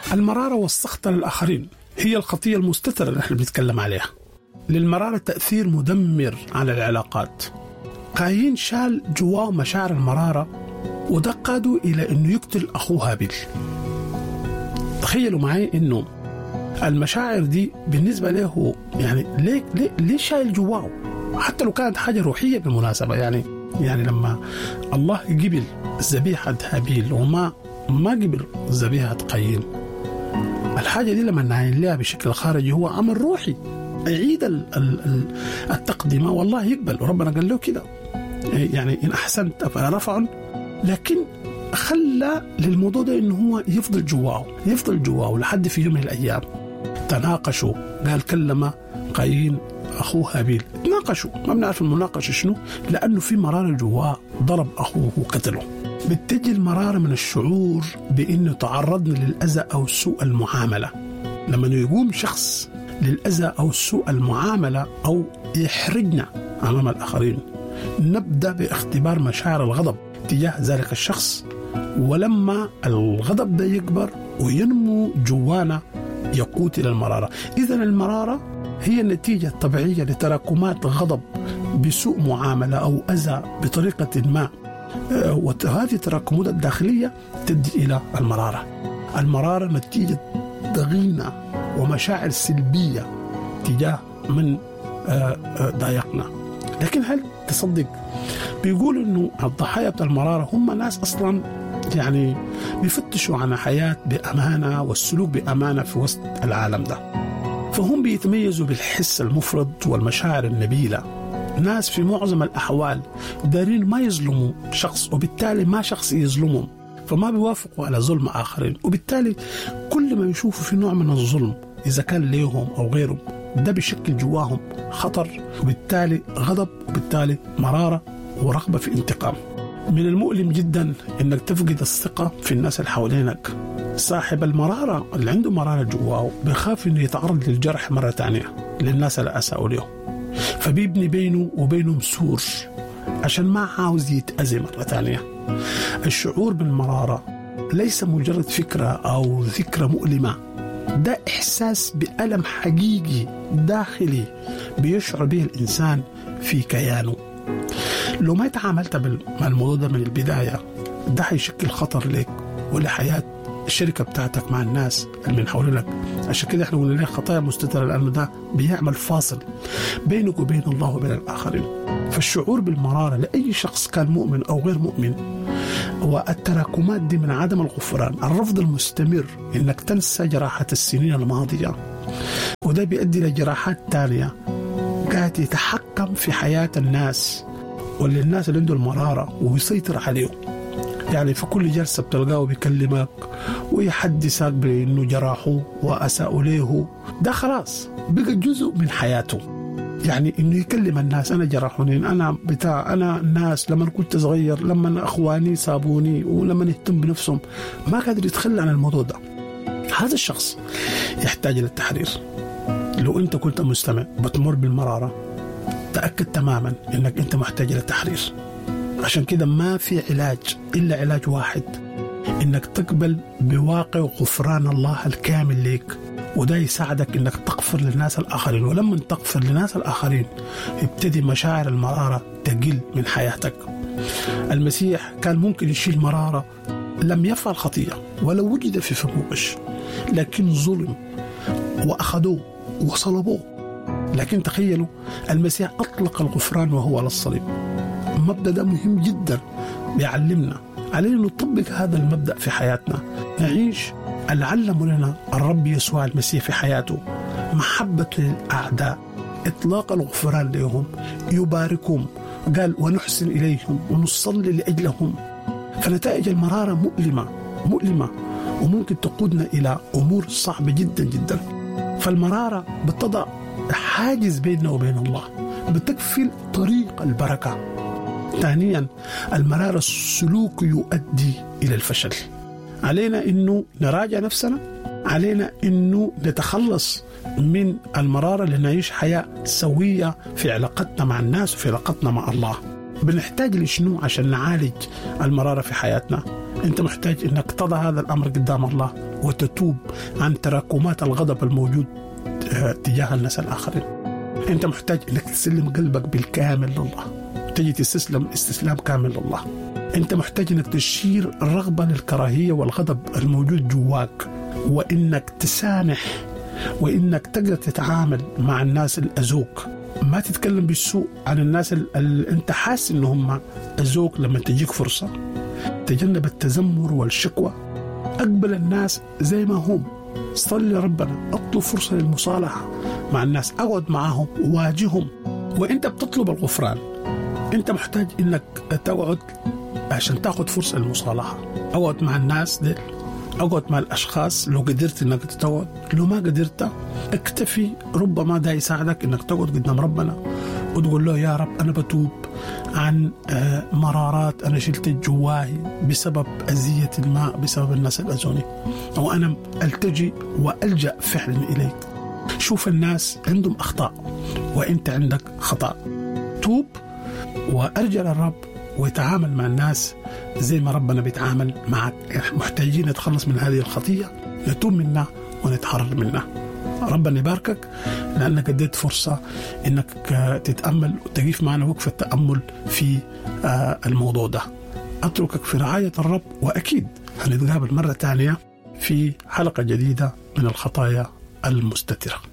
المرارة والسخط للآخرين هي الخطية المستترة اللي احنا بنتكلم عليها للمرارة تأثير مدمر على العلاقات قايين شال جواه مشاعر المرارة وده قاده إلى أنه يقتل أخوه هابيل تخيلوا معي أنه المشاعر دي بالنسبة له يعني ليه, ليه, ليه شايل جواه حتى لو كانت حاجة روحية بالمناسبة يعني يعني لما الله قبل ذبيحة هابيل وما ما قبل ذبيحة قايين الحاجة دي لما نعين لها بشكل خارجي هو أمر روحي يعيد التقدمة والله يقبل وربنا قال له كده يعني إن أحسنت فرفع لكن خلى للموضوع ده انه هو يفضل جواه يفضل جواه لحد في يوم من الايام تناقشوا قال كلم قايين اخوه هابيل تناقشوا ما بنعرف المناقشه شنو لانه في مراره جواه ضرب اخوه وقتله بتجي المراره من الشعور بانه تعرضنا للاذى او سوء المعامله لما يقوم شخص للاذى او سوء المعامله او يحرجنا امام الاخرين نبدا باختبار مشاعر الغضب تجاه ذلك الشخص ولما الغضب ده يكبر وينمو جوانا يقود الى المراره، اذا المراره هي النتيجه الطبيعيه لتراكمات غضب بسوء معامله او اذى بطريقه ما. وهذه التراكمات الداخليه تؤدي الى المراره. المراره نتيجه ضغينه ومشاعر سلبيه تجاه من ضايقنا. لكن هل تصدق بيقولوا انه الضحايا بتاع المراره هم ناس اصلا يعني بيفتشوا عن حياه بامانه والسلوك بامانه في وسط العالم ده. فهم بيتميزوا بالحس المفرط والمشاعر النبيله. ناس في معظم الاحوال دارين ما يظلموا شخص وبالتالي ما شخص يظلمهم. فما بيوافقوا على ظلم اخرين وبالتالي كل ما يشوفوا في نوع من الظلم اذا كان ليهم او غيرهم ده بيشكل جواهم خطر وبالتالي غضب وبالتالي مراره ورغبه في انتقام. من المؤلم جدا انك تفقد الثقه في الناس اللي حوالينك. صاحب المراره اللي عنده مراره جواه بيخاف انه يتعرض للجرح مره ثانيه للناس اللي اساءوا له. فبيبني بينه وبينهم سور عشان ما عاوز يتأذي مرة ثانية الشعور بالمرارة ليس مجرد فكرة أو ذكرى مؤلمة ده إحساس بألم حقيقي داخلي بيشعر به الإنسان في كيانه لو ما تعاملت مع الموضوع ده من البداية ده حيشكل خطر لك ولحياة الشركة بتاعتك مع الناس اللي من حولك عشان كده احنا قلنا لك خطايا مستترة لأنه ده بيعمل فاصل بينك وبين الله وبين الآخرين فالشعور بالمرارة لأي شخص كان مؤمن أو غير مؤمن والتراكمات دي من عدم الغفران الرفض المستمر انك تنسى جراحة السنين الماضية وده بيؤدي لجراحات تانية قاعد يتحكم في حياة الناس واللي الناس اللي عنده المرارة ويسيطر عليهم يعني في كل جلسة بتلقاه بيكلمك ويحدثك بأنه جراحه وأساءوا له ده خلاص بقى جزء من حياته يعني انه يكلم الناس انا جرحوني انا بتاع انا الناس لما كنت صغير لما اخواني سابوني ولما يهتم بنفسهم ما قادر يتخلى عن الموضوع ده هذا الشخص يحتاج للتحرير لو انت كنت مستمع بتمر بالمراره تاكد تماما انك انت محتاج للتحرير عشان كده ما في علاج الا علاج واحد انك تقبل بواقع غفران الله الكامل لك وده يساعدك انك تغفر للناس الاخرين ولما تغفر للناس الاخرين يبتدي مشاعر المراره تقل من حياتك المسيح كان ممكن يشيل مراره لم يفعل خطيه ولو وجد في فمه غش لكن ظلم واخذوه وصلبوه لكن تخيلوا المسيح اطلق الغفران وهو على الصليب المبدا ده مهم جدا بيعلمنا علينا نطبق هذا المبدا في حياتنا نعيش اللي علموا لنا الرب يسوع المسيح في حياته محبة للأعداء إطلاق الغفران لهم يباركهم قال ونحسن إليهم ونصلي لأجلهم فنتائج المرارة مؤلمة مؤلمة وممكن تقودنا إلى أمور صعبة جدا جدا فالمرارة بتضع حاجز بيننا وبين الله بتقفل طريق البركة ثانيا المرارة السلوك يؤدي إلى الفشل علينا انه نراجع نفسنا علينا انه نتخلص من المراره لنعيش حياه سويه في علاقتنا مع الناس وفي علاقتنا مع الله. بنحتاج لشنو عشان نعالج المراره في حياتنا؟ انت محتاج انك تضع هذا الامر قدام الله وتتوب عن تراكمات الغضب الموجود آه، تجاه الناس الاخرين انت محتاج انك تسلم قلبك بالكامل لله تجي تستسلم استسلام كامل لله انت محتاج انك تشير الرغبه للكراهيه والغضب الموجود جواك وانك تسامح وانك تقدر تتعامل مع الناس الاذوك ما تتكلم بالسوء عن الناس اللي انت حاسس انهم اذوك لما تجيك فرصه تجنب التذمر والشكوى اقبل الناس زي ما هم صلي ربنا اطلب فرصه للمصالحه مع الناس اقعد معاهم واجههم وانت بتطلب الغفران انت محتاج انك تقعد عشان تاخذ فرصه للمصالحه اقعد مع الناس دي اقعد مع الاشخاص لو قدرت انك تقعد لو ما قدرت اكتفي ربما ده يساعدك انك تقعد قدام ربنا وتقول له يا رب انا بتوب عن آه، مرارات انا شلت جواي بسبب اذيه ما بسبب الناس الاذوني او انا التجي والجا فعلا اليك شوف الناس عندهم اخطاء وانت عندك خطا توب وارجع للرب ويتعامل مع الناس زي ما ربنا بيتعامل معك محتاجين نتخلص من هذه الخطيه نتوب منها ونتحرر منها ربنا يباركك لانك اديت فرصه انك تتامل وتقيف معنا وقفه تامل في آه، الموضوع ده اتركك في رعايه الرب واكيد هنتقابل مره ثانيه في حلقه جديده من الخطايا المستتره